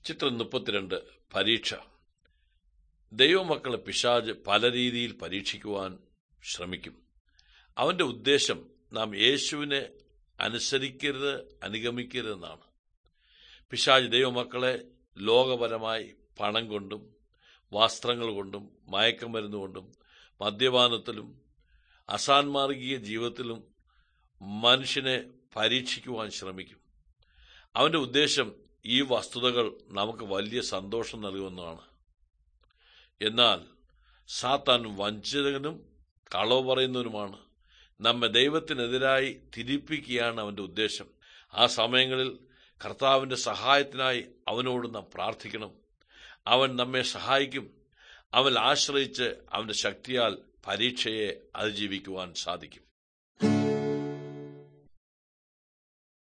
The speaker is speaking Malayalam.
ചിത്രം മുപ്പത്തിരണ്ട് പരീക്ഷ ദൈവമക്കളെ പിശാജ് പല രീതിയിൽ പരീക്ഷിക്കുവാൻ ശ്രമിക്കും അവന്റെ ഉദ്ദേശം നാം യേശുവിനെ അനുസരിക്കരുത് അനുഗമിക്കരുതെന്നാണ് പിശാജ് ദൈവമക്കളെ ലോകപരമായി പണം കൊണ്ടും വസ്ത്രങ്ങൾ കൊണ്ടും മയക്കമരുന്ന് കൊണ്ടും മദ്യപാനത്തിലും അസാൻമാർഗീയ ജീവിതത്തിലും മനുഷ്യനെ പരീക്ഷിക്കുവാൻ ശ്രമിക്കും അവന്റെ ഉദ്ദേശം ഈ വസ്തുതകൾ നമുക്ക് വലിയ സന്തോഷം നൽകുന്നതാണ് എന്നാൽ സാത്താൻ വഞ്ചകനും കളവ് പറയുന്നവനുമാണ് നമ്മെ ദൈവത്തിനെതിരായി തിരിപ്പിക്കുകയാണ് അവന്റെ ഉദ്ദേശം ആ സമയങ്ങളിൽ കർത്താവിന്റെ സഹായത്തിനായി അവനോട് നാം പ്രാർത്ഥിക്കണം അവൻ നമ്മെ സഹായിക്കും അവൻ ആശ്രയിച്ച് അവന്റെ ശക്തിയാൽ പരീക്ഷയെ അതിജീവിക്കുവാൻ സാധിക്കും